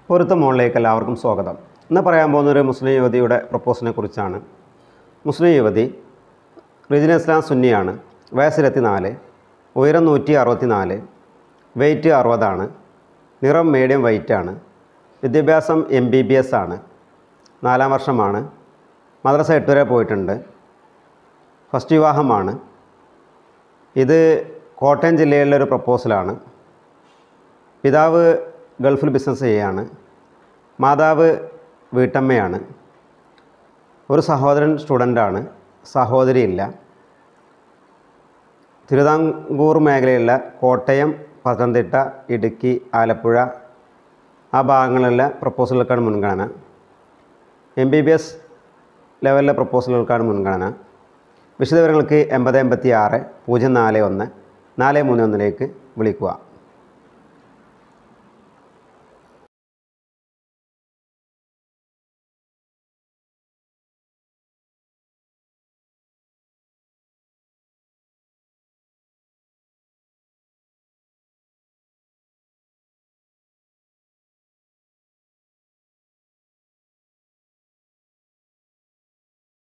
പൊരുത്ത മോളിലേക്ക് എല്ലാവർക്കും സ്വാഗതം ഇന്ന് പറയാൻ പോകുന്ന ഒരു മുസ്ലിം യുവതിയുടെ പ്രപ്പോസലിനെ കുറിച്ചാണ് മുസ്ലിം യുവതി റിജിന ഇസ്ലാം സുന്നിയാണ് വയസ്സിലെത്തി നാല് ഉയരം നൂറ്റി അറുപത്തി നാല് വെയ്റ്റ് അറുപതാണ് നിറം മീഡിയം വൈറ്റാണ് വിദ്യാഭ്യാസം എം ബി ബി എസ് ആണ് നാലാം വർഷമാണ് മദ്രസ എട്ട് വരെ പോയിട്ടുണ്ട് ഫസ്റ്റ് വിവാഹമാണ് ഇത് കോട്ടയം ജില്ലയിലെ ഒരു പ്രപ്പോസലാണ് പിതാവ് ഗൾഫിൽ ബിസിനസ് ചെയ്യുകയാണ് മാതാവ് വീട്ടമ്മയാണ് ഒരു സഹോദരൻ സ്റ്റുഡൻ്റാണ് സഹോദരിയില്ല തിരുവിതാംകൂർ മേഖലയിലുള്ള കോട്ടയം പത്തനംതിട്ട ഇടുക്കി ആലപ്പുഴ ആ ഭാഗങ്ങളിലെ പ്രപ്പോസലുകൾക്കാണ് മുൻഗണന എം ബി ബി എസ് ലെവലിലെ പ്രപ്പോസലുകൾക്കാണ് മുൻഗണന വിശദവിവരങ്ങൾക്ക് എൺപത് എൺപത്തി ആറ് പൂജ്യം നാല് ഒന്ന് നാല് മൂന്ന് ഒന്നിലേക്ക് വിളിക്കുക